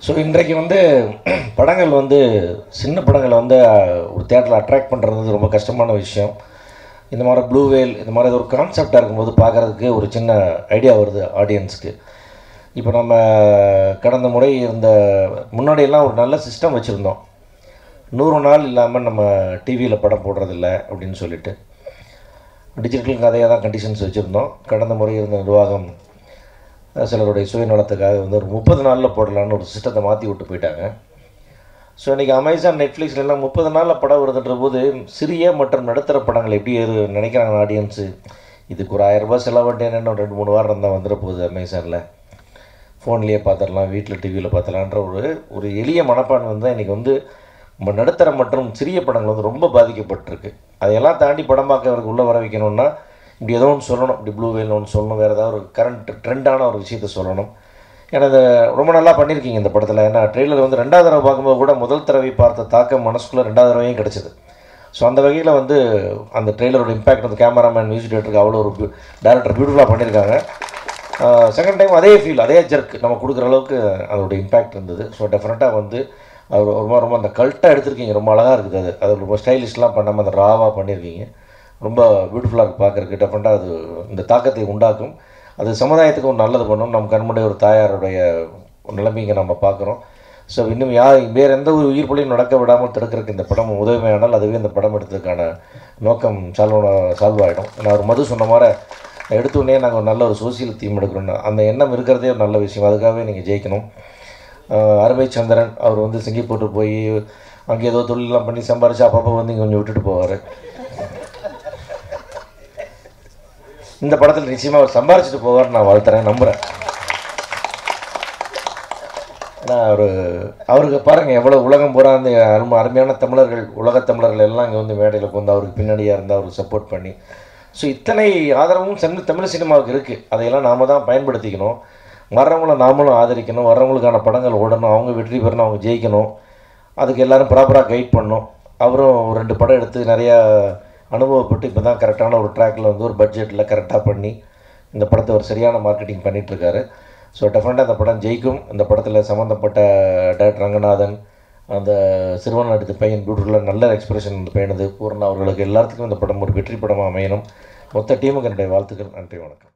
so இன்றைக்கு வந்து படங்கள் வந்து சின்ன படங்களை வந்து அஹ், ஒரு தேட்டரில் அட்ராக்ட் பண்ணுறது ரொம்ப கஷ்டமான விஷயம் இந்த மாதிரி ப்ளூ வேல் இந்த மாதிரி ஒரு கான்செப்டாக இருக்கும்போது பார்க்குறதுக்கு ஒரு சின்ன ஐடியா வருது ஆடியன்ஸுக்கு இப்போ நம்ம கடந்த முறை இருந்த முன்னாடியெல்லாம் ஒரு நல்ல சிஸ்டம் வச்சுருந்தோம் நூறு நாள் இல்லாமல் நம்ம டிவியில் படம் போடுறதில்ல அப்படின்னு சொல்லிட்டு டிஜிட்டல் கதையாக தான் கண்டிஷன்ஸ் வச்சுருந்தோம் கடந்த முறை இருந்த நிர்வாகம் அஹ், சிலருடைய சுயநலத்துக்காக வந்து ஒரு முப்பது நாளில் போடலான்னு ஒரு சிஸ்டத்தை மாற்றி விட்டு போயிட்டாங்க ஸோ இன்றைக்கி அமேசான் நெட்ஃப்ளிக்ஸ்லாம் முப்பது நாளில் படம் வருதுன்ற போது சிறிய மற்றும் நடுத்தர படங்கள் எப்படி எது நினைக்கிறாங்க ஆடியன்ஸு இதுக்கு ஒரு ஆயிரம் ரூபாய் செலவட்டேன்னு இன்னும் ரெண்டு மூணு வாரம் இருந்தால் வந்துட போகுது அமேசானில் ஃபோன்லேயே பார்த்துடலாம் வீட்டில் டிவியில் பார்த்துலான்ற ஒரு ஒரு எளிய மனப்பான்மை வந்து இன்றைக்கி வந்து நம்ம நடுத்தர மற்றும் சிறிய படங்கள் வந்து ரொம்ப பாதிக்கப்பட்டிருக்கு அதையெல்லாம் தாண்டி படம் பார்க்கறதுக்கு உள்ளே வர வைக்கணும்னா இப்படி ஏதோ ஒன்று சொல்லணும் இப்படி ப்ளூ வேல் ஒன்று சொல்லணும் வேறு ஏதாவது ஒரு கரண்ட் ட்ரெண்டான ஒரு விஷயத்த சொல்லணும் ஏன்னா இது ரொம்ப நல்லா பண்ணியிருக்கீங்க இந்த படத்தில் ஏன்னா ட்ரெய்லர் வந்து ரெண்டாவது தடவை பார்க்கும்போது கூட முதல் தடவை பார்த்த தாக்கம் மனசுக்குள்ளே ரெண்டாவது தடவையும் கிடச்சிது ஸோ அந்த வகையில் வந்து அந்த ட்ரெய்லரோட இம்பாக்ட் வந்து கேமராமேன் மியூசிக் டேரக்டருக்கு அவ்வளோ ஒரு டேரக்டர் பியூட்டிஃபுல்லாக பண்ணியிருக்காங்க செகண்ட் டைம் அதே ஃபீல் அதே ஜர்க் நம்ம கொடுக்குற அளவுக்கு அதோட இம்பாக்ட் இருந்தது ஸோ டெஃபினட்டாக வந்து அவர் ரொம்ப ரொம்ப அந்த கல்ட்டாக எடுத்திருக்கீங்க ரொம்ப அழகாக இருக்குது அது அது ரொம்ப ஸ்டைலிஷ்லாம் பண்ணாமல் அந்த ராவாக பண்ணியிருக்கீங்க ரொம்ப பியூட்டிஃபுல்லாக இருக்குது பார்க்குறதுக்கு டெஃபினட்டாக அது இந்த தாக்கத்தை உண்டாக்கும் அது சமுதாயத்துக்கு ஒரு நல்லது பண்ணும் நம்ம கண்முடைய ஒரு தாயாருடைய நிலைமைங்க நம்ம பார்க்குறோம் ஸோ இன்னும் யார் வேறு எந்த ஒரு உயிர் பலியும் நடக்க விடாமல் தடுக்கிறதுக்கு இந்த படம் உதவியானால் அதுவே இந்த படம் எடுத்ததுக்கான நோக்கம் சால்வ் சால்வ் ஆகிடும் நான் ஒரு மது சொன்ன மாதிரி எடுத்த உடனே நாங்கள் ஒரு நல்ல ஒரு சோசியல் தீம் எடுக்கிறோன்னு அந்த எண்ணம் இருக்கிறதே ஒரு நல்ல விஷயம் அதுக்காகவே நீங்கள் ஜெயிக்கணும் ஆஹ் அருமை சந்திரன் அவர் வந்து சிங்கப்பூர் போய் அங்கே ஏதோ தொழிலெலாம் பண்ணி சம்பாரிச்சு அப்பப்போ வந்து இங்கே கொஞ்சம் விட்டுட்டு போவார் இந்த படத்தில் நிச்சயமாக அவர் சம்பாரிச்சிட்டு போவார் நான் வாழ்த்துறேன் நம்புகிறேன் ஏன்னா அவர் அவருக்கு பாருங்கள் எவ்வளோ உலகம் பூரா அந்த அருமை அருமையான தமிழர்கள் உலகத் தமிழர்கள் எல்லாம் இங்கே வந்து மேடையில் வந்து அவருக்கு பின்னாடியாக இருந்து அவருக்கு சப்போர்ட் பண்ணி ஸோ இத்தனை ஆதரவும் சென்னை தமிழ் சினிமாவுக்கு இருக்குது அதையெல்லாம் நாம தான் பயன்படுத்திக்கணும் வர்றவங்கள நாமளும் ஆதரிக்கணும் வர்றவங்களுக்கான படங்கள் ஓடணும் அவங்க வெற்றி பெறணும் அவங்க ஜெயிக்கணும் அதுக்கு எல்லாரும் ப்ராப்பராக கைட் பண்ணணும் அவரும் ஒரு ரெண்டு படம் எடுத்து நிறையா அனுபவப்பட்டு இப்போ தான் கரெக்டான ஒரு ட்ராக்கில் வந்து ஒரு பட்ஜெட்டில் கரெக்டாக பண்ணி இந்த படத்தை ஒரு சரியான மார்க்கெட்டிங் பண்ணிகிட்ருக்காரு ஸோ டெஃபினட்டாக அந்த படம் ஜெயிக்கும் இந்த படத்தில் சம்மந்தப்பட்ட டேரக்டர் ரங்கநாதன் அந்த சிறுவன் நடித்த பையன் பியூட்டிஃபுல்லாக நல்ல எக்ஸ்பிரஷன் இந்த பையனது பூர்ணா அவர்களுக்கு எல்லாத்துக்கும் இந்த படம் ஒரு வெற்றி படமாக அமையணும் மொத்த டீமுக்கு என்னுடைய வாழ்த்துக்கள் நன்றி வணக்கம்